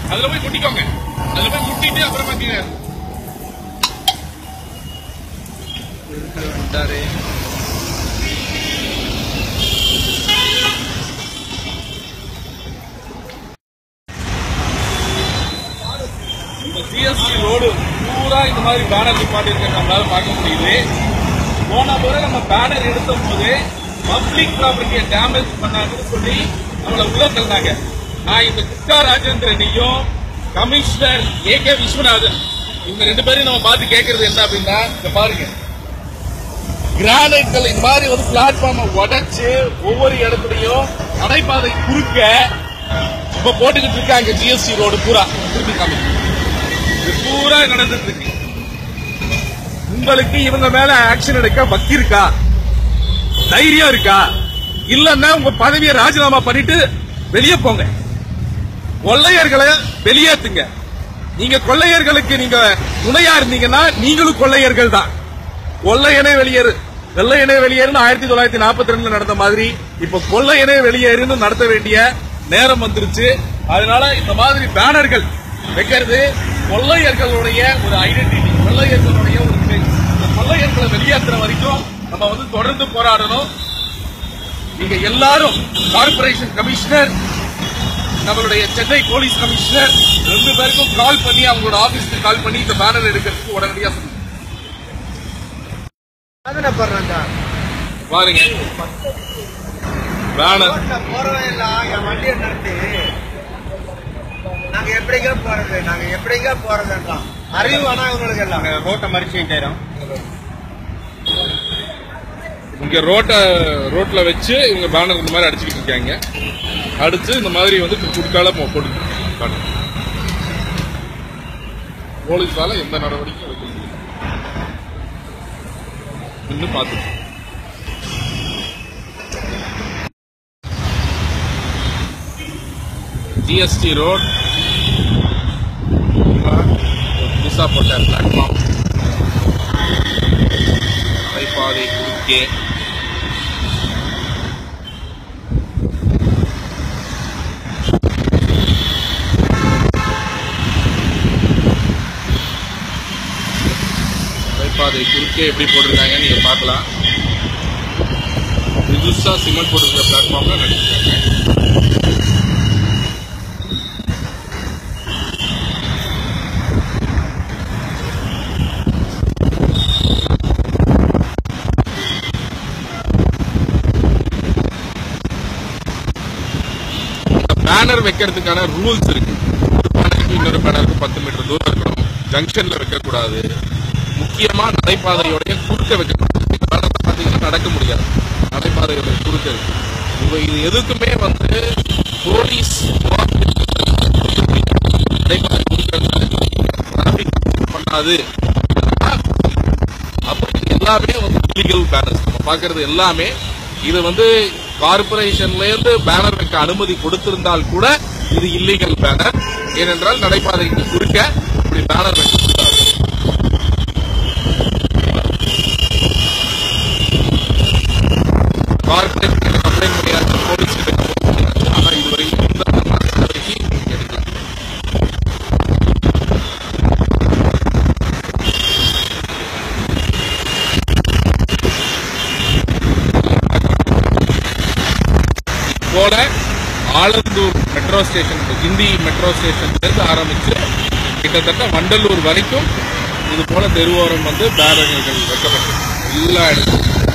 அதுல போய் முட்டிக்கோங்க அதுல போய் முட்டிட்டு அப்புறமா கீழே விட்டாரு இந்த சிஎஸ்டி ரோடு பூரா இந்த மாதிரி பேனர் நிப்பாட்டி இருக்க நம்மளால பார்க்க முடியுது போன முறை நம்ம பேனர் எடுத்த போது பப்ளிக் ப்ராப்பர்ட்டியை டேமேஜ் பண்ணாங்கன்னு சொல்லி நம்மள உள்ள தள்ளினாங்க நான் இந்த குப்தா ராஜேந்திரனையும் கமிஷனர் ஏ கே விஸ்வநாதன் இவங்க ரெண்டு பேரையும் நம்ம பார்த்து கேட்கறது என்ன அப்படின்னா இங்க பாருங்க கிரானைட்கள் இந்த மாதிரி வந்து பிளாட்ஃபார்மை உடைச்சு ஒவ்வொரு இடத்துலயும் நடைபாதை குறுக்க இப்ப போட்டுக்கிட்டு இருக்காங்க ஜிஎஸ்டி ரோடு பூரா திருப்பி காமிங்க. இது பூரா நடந்துட்டு இருக்கு உங்களுக்கு இவங்க மேல ஆக்ஷன் எடுக்க பக்தி இருக்கா தைரியம் இருக்கா இல்லன்னா உங்க பதவியை ராஜினாமா பண்ணிட்டு வெளியே போங்க கொள்ளையர்களை வெளியேத்துங்க நீங்க கொள்ளையர்களுக்கு நீங்க துணையா இருந்தீங்கன்னா நீங்களும் கொள்ளையர்கள் தான் கொள்ளையனே வெளியேறு வெள்ளையனே வெளியேறுன்னு ஆயிரத்தி தொள்ளாயிரத்தி நாற்பத்தி ரெண்டுல நடந்த மாதிரி இப்ப கொள்ளையனே வெளியேறுன்னு நடத்த வேண்டிய நேரம் வந்துருச்சு அதனால இந்த மாதிரி பேனர்கள் வைக்கிறது கொள்ளையர்களுடைய ஒரு ஐடென்டிட்டி கொள்ளையர்களுடைய ஒரு image. இந்த கொள்ளையர்களை வெளியேற்றுற வரைக்கும் நம்ம வந்து தொடர்ந்து போராடணும் நீங்க எல்லாரும் கார்பரேஷன் கமிஷனர் நம்மளுடைய சென்னை போலீஸ் கமிஷனர் ரெண்டு பேருக்கும் கால் பண்ணி அவங்களோட ஆபீஸ்க்கு கால் பண்ணி இந்த பேனர் எடுக்கிறதுக்கு உடனடியா சொல்லுங்க வேதனைப்படுறேன்டா பாருங்க பேனர் ரோட்ல போறவன் எல்லாம் என் வண்டியை நிறுத்தி நாங்க எப்படிங்க போறது நாங்க எப்படிங்க போறதுன்றான் அறிவு வேணா இவங்களுக்கு எல்லாம் ரோட்டை மறிச்சு ஆயிரும் இங்க ரோட்ட ரோட்ல வச்சு இவங்க பேனர் இந்த மாதிரி அடிச்சுக்கிட்டு இருக்காங்க அடிச்சு இந்த மாதிரி வந்து குடுக்கால போட்டு காட்டுங்க. போலீஸால எந்த நடவடிக்கையும் எடுக்க முடியல இன்னும் பார்த்து ஜிஎஸ்டி ரோட் புதுசா போட்ட பிளாட்ஃபார்ம் நடைபாதை குறுக்கே நடைபாதை குறுக்கே எப்படி போட்டிருக்காங்க நீங்க பார்க்கலாம் புதுசா சிமெண்ட் போட்டிருக்கிற பிளாட்ஃபார்ம்ல நடிச்சிருக்காங்க பேனர் வைக்கிறதுக்கான ரூல்ஸ் இருக்கு ஒரு பேனருக்கு இன்னொரு பேனருக்கு பத்து மீட்டர் தூரம் இருக்கணும் ஜங்ஷன்ல வைக்கக்கூடாது முக்கியமா நடைபாதையோடைய குறுக்க வைக்கக்கூடாது இந்த பேனர் பாத்தீங்கன்னா நடக்க முடியாது நடைபாதையோட குறுக்க இருக்கு இப்போ இது எதுக்குமே வந்து போலீஸ் நடைபாதை குறுக்க டிராபிக் பண்ணாது அப்ப இது எல்லாமே வந்து லீகல் பேனர்ஸ் நம்ம பாக்குறது எல்லாமே இது வந்து கார்பரேஷன்ல இருந்து பேனர் வைக்க அனுமதி கொடுத்திருந்தால் கூட இது இல்லீகல் பேனர் ஏனென்றால் நடைபாதைக்கு குறுக்க இப்படி பேனர் வைக்கக்கூடாது கார்பரேஷன் கம்ப்ளைண்ட் முடியாது போலீஸ் கிட்ட complaint பண்ணியாச்சு. ஆனா இதுவரைக்கும் இந்த நடவடிக்கை எடுக்கல போல Alandur metro station Guindy metro ஸ்டேஷன்ல இருந்து ஆரம்பிச்சு கிட்டத்தட்ட வண்டலூர் வரைக்கும் இது போல தெருவோரம் வந்து பேனர்கள் வைக்கப்பட்டு எல்லா இடத்துலையும்